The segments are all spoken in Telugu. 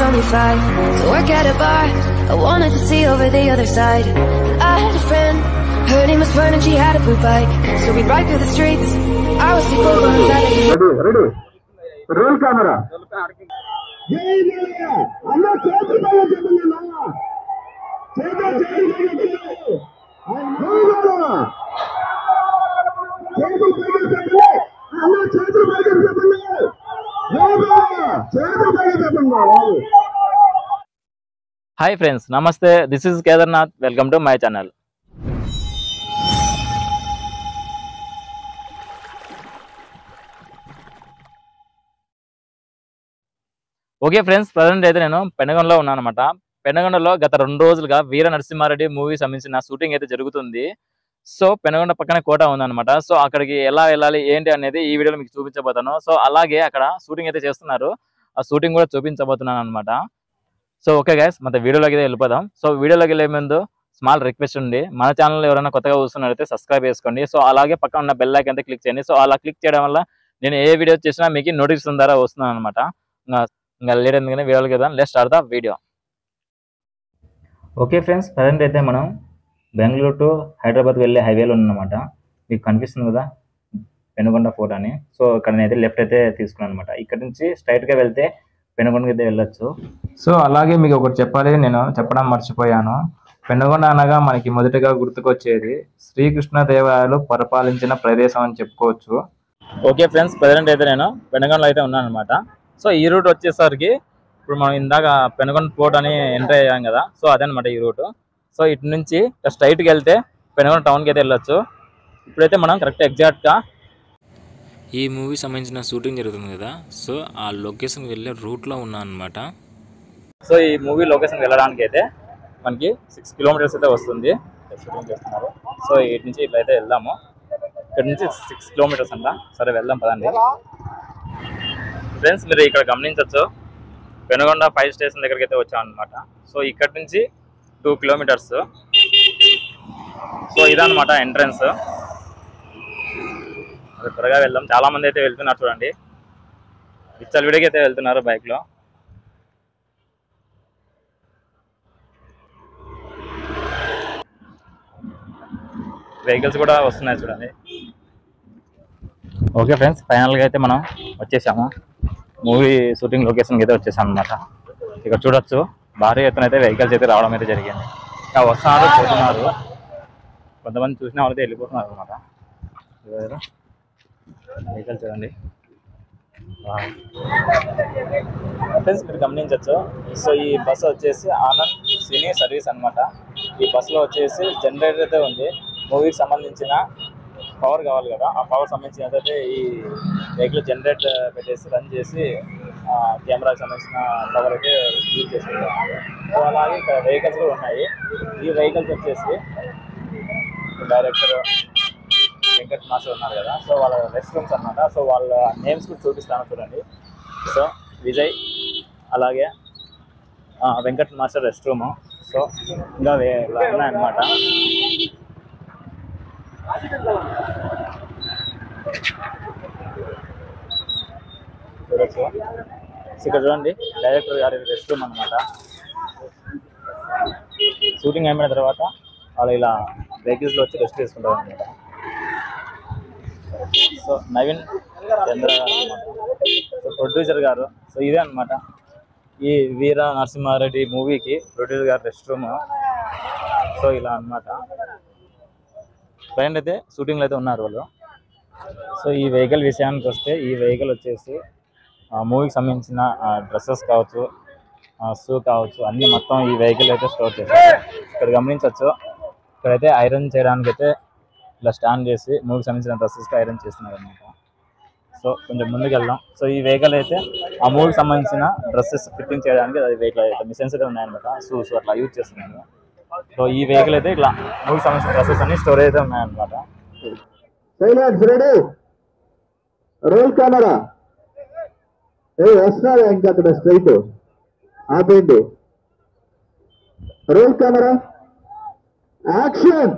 only five To work at a bar I wanted to see over the other side I had a friend Her name was Fern and she had a blue bike So we'd ride through the streets I was sleep over on Saturday ready ready roll camera జై జయ అన్న చేతులు పైకి చెప్పండి చేతులు చేతులు పైకి చెప్పండి చేతులు పైకి చెప్పండి అన్న చేతులు పైకి చెప్పండి చేతులు పైకి చెప్పండి బాబు హాయ్ ఫ్రెండ్స్ నమస్తే this is Kedarnath welcome to my channel okay friends present అయితే నేను పెనగొండలో ఉన్నాను అనమాట పెనగొండలో గత రెండు రోజులుగా వీర నరసింహారెడ్డి మూవీ సంబంధించిన షూటింగ్ అయితే జరుగుతుంది సో పెనగొండ పక్కనే కోట ఉందన్నమాట సో అక్కడికి ఎలా వెళ్ళాలి ఏంటి అనేది ఈ వీడియోలో మీకు చూపించబోతాను సో అలాగే అక్కడ షూటింగ్ అయితే చేస్తున్నారు ఆ షూటింగ్ కూడా చూపించబోతున్నాను అనమాట సో ఓకే గైస్ మన వీడియోలోకి అయితే వెళ్ళిపోదాం సో వీడియోలోకి వెళ్ళే ముందు స్మాల్ రిక్వెస్ట్ ఉంది మన ఛానల్ ఎవరైనా కొత్తగా చూస్తున్నట్లయితే సబ్స్క్రైబ్ చేసుకోండి సో అలాగే పక్కన ఉన్న బెల్ ఐకాన్ అయితే క్లిక్ చేయండి సో అలా క్లిక్ చేయడం వల్ల నేను ఏ వీడియో చేసినా మీకు నోటిఫికేషన్ ద్వారా వస్తున్నాను అనమాట ఇంకా లేట్ ఎందుకని వీడియోలోకి వెళ్దాం let start the video okay friends present అయితే మనం బెంగళూరు టు హైదరాబాద్ వెళ్ళే హైవేలో ఉన్నమాట మీకు కనిపిస్తుంది కదా పెనుగొండ ఫోర్ట్ అని సో ఇక్కడ నేనైతే లెఫ్ట్ అయితే తీసుకున్నాను అనమాట ఇక్కడ నుంచి straight గా వెళ్తే పెనుగొండకి అయితే వెళ్ళొచ్చు సో అలాగే మీకు ఒకటి చెప్పాలి నేను చెప్పడం మర్చిపోయాను పెనుగొండ అనగా మనకి మొదటగా గుర్తుకొచ్చేది శ్రీకృష్ణ దేవాలయాలు పరిపాలించిన ప్రదేశం అని చెప్పుకోవచ్చు ఓకే ఫ్రెండ్స్ ప్రజెంట్ అయితే నేను పెనుగొండలో అయితే ఉన్నాను అనమాట సో ఈ రూట్ వచ్చేసరికి ఇప్పుడు మనం ఇందాక పెనుగొండ పోర్ట్ అని ఎంటర్ అయ్యాం కదా సో అదనమాట ఈ రూట్ సో ఇటు నుంచి స్ట్రైట్కి వెళ్తే పెనుగొండ టౌన్కి అయితే వెళ్ళొచ్చు ఇప్పుడైతే మనం కరెక్ట్ ఎగ్జాక్ట్గా ఈ మూవీ సంబంధించిన షూటింగ్ జరుగుతుంది కదా సో ఆ లొకేషన్ వెళ్ళే రూట్లో ఉన్నా అనమాట సో ఈ మూవీ లొకేషన్ వెళ్ళడానికి అయితే మనకి సిక్స్ కిలోమీటర్స్ అయితే వస్తుంది షూటింగ్ చేస్తున్నారు సో ఇటు నుంచి ఇట్లా అయితే వెళ్దాము ఇక్కడ నుంచి సిక్స్ కిలోమీటర్స్ అంట సరే వెళ్దాం పదండి ఫ్రెండ్స్ మీరు ఇక్కడ గమనించవచ్చు పెనుగొండ ఫైవ్ స్టేషన్ దగ్గరికి అయితే వచ్చాం అనమాట సో ఇక్కడ నుంచి టూ కిలోమీటర్స్ సో ఇదన్నమాట ఎంట్రన్స్ అది త్వరగా వెళ్దాం చాలా మంది అయితే వెళ్తున్నారు చూడండి విచ్చల్ విడికి అయితే వెళ్తున్నారు బైక్ లో వెహికల్స్ కూడా వస్తున్నాయి చూడండి ఓకే ఫ్రెండ్స్ ఫైనల్గా అయితే మనం వచ్చేసాము మూవీ షూటింగ్ లొకేషన్కి అయితే వచ్చేసాం అనమాట ఇక్కడ చూడొచ్చు భారీ ఎత్తున అయితే వెహికల్స్ అయితే రావడం అయితే జరిగింది ఇంకా వస్తున్నారు పోతున్నారు కొంతమంది చూసిన వాళ్ళైతే వెళ్ళిపోతున్నారు అనమాట వెహికల్ చూడండి ఫ్రెండ్స్ మీరు గమనించవచ్చు సో ఈ బస్సు వచ్చేసి ఆనంద్ సినీ సర్వీస్ అన్నమాట ఈ బస్సులో వచ్చేసి జనరేటర్ అయితే ఉంది మూవీకి సంబంధించిన పవర్ కావాలి కదా ఆ పవర్ సంబంధించిన అయితే ఈ వెహికల్ జనరేట్ పెట్టేసి రన్ చేసి కెమెరాకి సంబంధించిన పవర్ అయితే యూజ్ చేసుకుంటాం సో అలాగే ఇక్కడ వెహికల్స్ కూడా ఉన్నాయి ఈ వెహికల్స్ వచ్చేసి డైరెక్టర్ వెంకట్ మాస్టర్ ఉన్నారు కదా సో వాళ్ళ రెస్ట్ రూమ్స్ అన్నమాట సో వాళ్ళ నేమ్స్ కూడా చూపిస్తాను చూడండి సో విజయ్ అలాగే ఆ, Venkat master rest room so ఇంకా వే- ఇలా ఉన్నాయన్నమాట చూడొచ్చు సో ఇక్కడ చూడండి డైరెక్టర్ గారి రెస్ట్ రూమ్ అనమాట షూటింగ్ అయిపోయిన తర్వాత వాళ్ళు ఇలా వెహికల్స్ లో వచ్చి రెస్ట్ తీసుకుంటారు అనమాట సో నవీన్ చంద్ర గారు అన్నమాట సో ప్రొడ్యూసర్ గారు సో ఇదే అన్నమాట ఈ వీర నరసింహారెడ్డి మూవీకి ప్రొడ్యూసర్ గారు రెస్ట్ రూమ్ సో ఇలా అన్నమాట ఫ్రెండ్ అయితే షూటింగ్లో అయితే ఉన్నారు వాళ్ళు సో ఈ వెహికల్ విషయానికి వస్తే ఈ వెహికల్ వచ్చేసి మూవీకి సంబంధించిన డ్రెస్సెస్ కావచ్చు షూ కావచ్చు అన్ని మొత్తం ఈ వెహికల్ అయితే స్టోర్ చేస్తారు ఇక్కడ గమనించవచ్చు ఇక్కడైతే ఐరన్ చేయడానికి అయితే ఇలా స్టాండ్ చేసి మూవీకి సంబంధించిన డ్రెస్సెస్కి ఐరన్ చేస్తున్నారు అనమాట సో కొంచెం ముందుకు వెళ్దాం సో ఈ వెహికల్ అయితే ఆ మూవీకి సంబంధించిన డ్రెస్సెస్ ఫిట్టింగ్ చేయడానికి అది వెహికల్ అయితే మిషన్స్ అయితే ఉన్నాయన్నమాట షూస్ అట్లా యూజ్ చేస్తున్నారు సో ఈ వెహికల్ అయితే ఇట్లా మూవీకి సంబంధించిన డ్రెస్సెస్ అన్ని స్టోరేజ్ అయితే ఉన్నాయన్నమాట సైలెన్స్ రెడీ రోల్ కెమెరా ఏ వస్తున్నారు ఇంకా అక్కడ స్ట్రైట్ ఆపేయండి roll camera action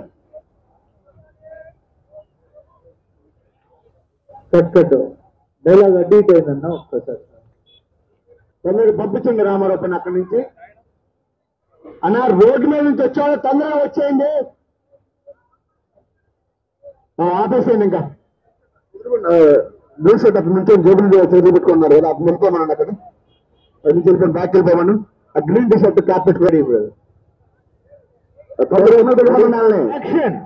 cut cut dialogue అడ్డీట్ అయిందన్న ఒక్కసారి తొందరగా పంపించండి రామారావు పైన అక్కడి నుంచి అన్న రోడ్డు మీద నుంచి వచ్చేవాళ్ళు తొందరగా వచ్చేయండి ఆ, ఆపేసేయండి ఇంకా న్యూస్ అక్కడ నుంచి జేబులు చేతులు పెట్టుకున్నారు కదా అప్పుడు వెళ్ళిపోమన్నాడు అక్కడ అది నుంచి వెళ్ళిపోయి బ్యాక్ వెళ్ళిపోమను ఆ గ్రీన్ టీ షర్ట్ క్యాప్ పెట్టుకోండి ఇప్పుడు తొందరగా ఉన్నది వెళ్ళిపోమన్నాళ్ళని. యాక్షన్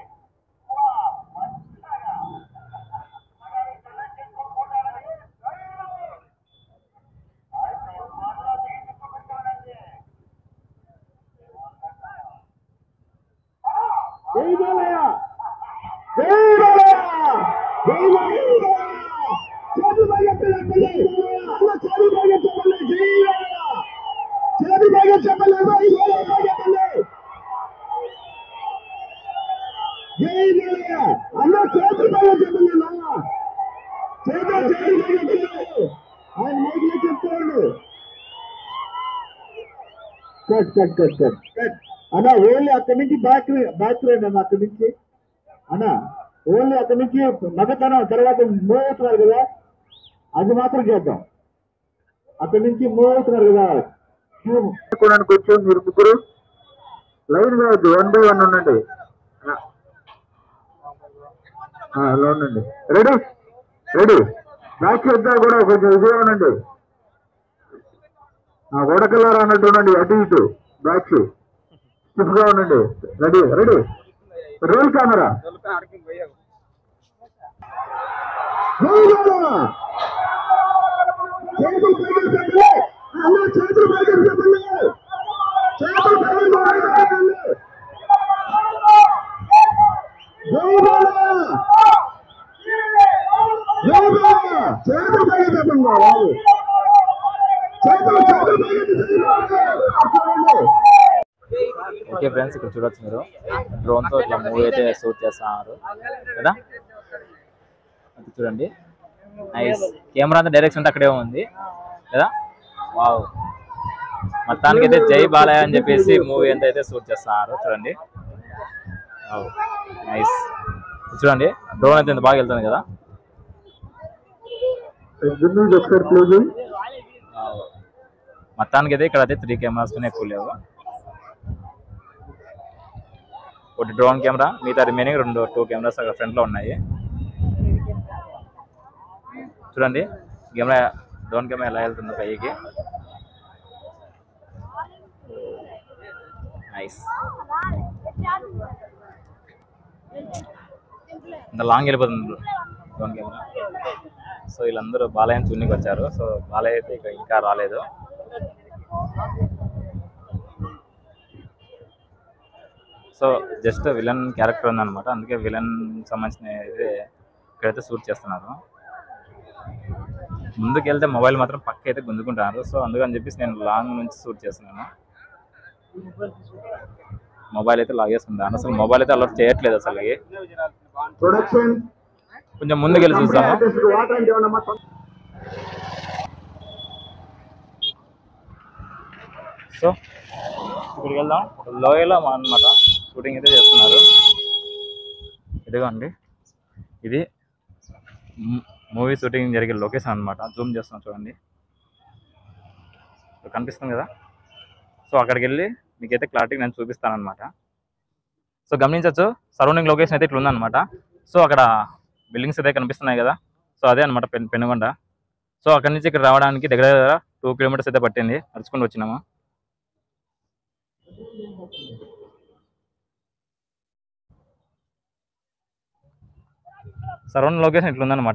జై బాలయ్య జై బాలయ్య జై బాలయ్య చేతి బాగా చెప్పండి అన్న చేతి బాగా చెప్పండి జై బాలయ్య చేతి బాగా చెప్పండి అన్న ఈ బాలయ్య బాగా చెప్పండి జై బాలయ్య అన్న చేతి బాగా చెప్పండి అన్న చేతి చేతి బాగా చెప్పండి ఆయన మైక్లో చెప్తాడు cut cut cut cut cut అన్న ఓన్లీ అక్కడి నుంచి బ్యాక్ బ్యాక్ రండి అన్న అక్కడి నుంచి అన్న ఓన్లీ అక్కడి నుంచి మగతనం తర్వాత మూవ్ అవుతున్నారు కదా అది మాత్రం చేద్దాం అక్కడి నుంచి మూవ్ అవుతున్నారు కదా కొనడానికి కొంచెం మీరు ముగ్గురు లైన్ కావద్దు వన్ బై వన్ ఉండండి అలా ఉండండి రెడీ రెడీ బ్యాక్ చేద్దాం కూడా కొంచెం ఇదిగా ఉండండి ఓడకల్లారా అన్నట్టు ఉండండి అటు ఇటు బ్యాక్ స్టిఫ్ గా ఉండండి రెడీ రెడీ రోల్ కెమెరా చేతులు పైకి పెట్టండి అన్న చేతులు పైకి పెట్టండి చేతులు పైకి పెట్టండి జై బాలా జై బాలా చేతులు పైకి పెట్టండి బాబు చేతులు చేతులు పైకి పెట్టండి ఓకే ఫ్రెండ్స్ ఇక్కడ చూడొచ్చు మీరు డ్రోన్ తో ఇట్లా మూవీ అయితే షూట్ చేస్తున్నారు కదా అది చూడండి నైస్ కెమెరా అంతా డైరెక్షన్ అక్కడే ఉంది కదా వావ్ మొత్తానికి అయితే జై బాలయ్య అని చెప్పేసి మూవీ ఎంత అయితే షూట్ చేస్తున్నారు చూడండి నైస్ చూడండి డ్రోన్ అయితే ఎంత బాగా వెళ్తుంది కదా జిమ్మి ఒకసారి ప్లీజ్ Wow. మొత్తానికి అయితే ఇక్కడ అయితే త్రీ కెమెరాస్ కానీ ఎక్కువ లేవు ఒకటి డ్రోన్ కెమెరా మిగతా రిమైనింగ్ రెండు టూ కెమెరాస్ అక్కడ ఫ్రంట్ లో ఉన్నాయి చూడండి కెమెరా డ్రోన్ కెమెరా ఎలా వెళ్తుందో పైకి నైస్ ఇంత లాంగ్ వెళ్ళిపోతుంది డ్రోన్ కెమెరా సో వీళ్ళందరూ బాలయ్యని చూడడానికి వచ్చారు సో బాలయ్య అయితే ఇక ఇంకా రాలేదు సో జస్ట్ విలన్ క్యారెక్టర్ ఉందన్నమాట అందుకే విలన్ సంబంధించిన ఇది ఇక్కడైతే షూట్ చేస్తున్నారు ముందుకు వెళ్తే మొబైల్ మాత్రం పక్క అయితే గుంజుకుంటున్నారు సో అందుకని చెప్పేసి నేను లాంగ్ నుంచి షూట్ చేస్తున్నాను మొబైల్ అయితే లాగేసుకుంటాను అసలు మొబైల్ అయితే అలర్ట్ చేయట్లేదు అసలు ప్రొడక్షన్ కొంచెం ముందుకు వెళ్ళి చూద్దాము వాటర్ అంటే ఏమన్నా మొత్తం సో ఇక్కడికి వెళ్దాం లోయలో అన్నమాట షూటింగ్ అయితే చేస్తున్నారు ఇదిగోండి ఇది మూవీ షూటింగ్ జరిగే లొకేషన్ అన్నమాట జూమ్ చేస్తున్నాం చూడండి ఇక్కడ కనిపిస్తుంది కదా సో అక్కడికి వెళ్ళి మీకైతే క్లారిటీ నేను చూపిస్తాను అనమాట సో గమనించవచ్చు సరౌండింగ్ లొకేషన్ అయితే ఇట్లా ఉందన్నమాట సో అక్కడ బిల్డింగ్స్ అయితే కనిపిస్తున్నాయి కదా సో అదే అనమాట పెన్ పెనుగొండ సో అక్కడి నుంచి ఇక్కడ రావడానికి దగ్గర దగ్గర టూ కిలోమీటర్స్ అయితే పట్టింది నడుచుకుంటూ వచ్చినాము సరౌండ్ లొకేషన్ ఇట్లా ఉందన్నమాట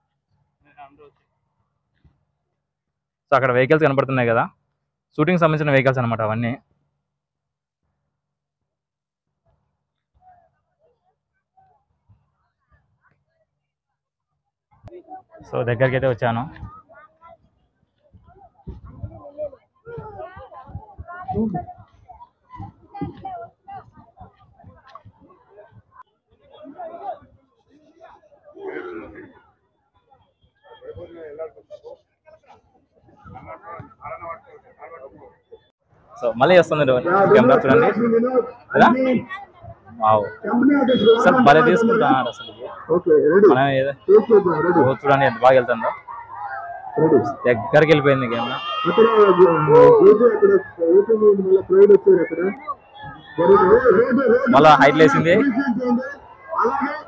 సో అక్కడ వెహికల్స్ కనపడుతున్నాయి కదా షూటింగ్ సంబంధించిన వెహికల్స్ అనమాట అవన్నీ సో దగ్గరికి అయితే వచ్చాను సో మళ్ళీ వస్తుంది కెమెరా చూడండి కదా వావ్ అసలు భలే తీసుకుంటున్నారు అసలు ఓకే రెడీ మనం ఏదో టేక్ చేద్దాం రెడీ ఓ చూడండి ఎంత బాగా వెళ్తుందో రెడీ దగ్గరికి వెళ్ళిపోయింది కెమెరా అక్కడ గేజ్ అక్కడ ఓపెన్ అయింది మళ్ళీ క్రౌడ్ వచ్చారు అక్కడ రోడ్డు- రోడ్డు- రోడ్డు- మళ్ళా height లేసింది. అలాగే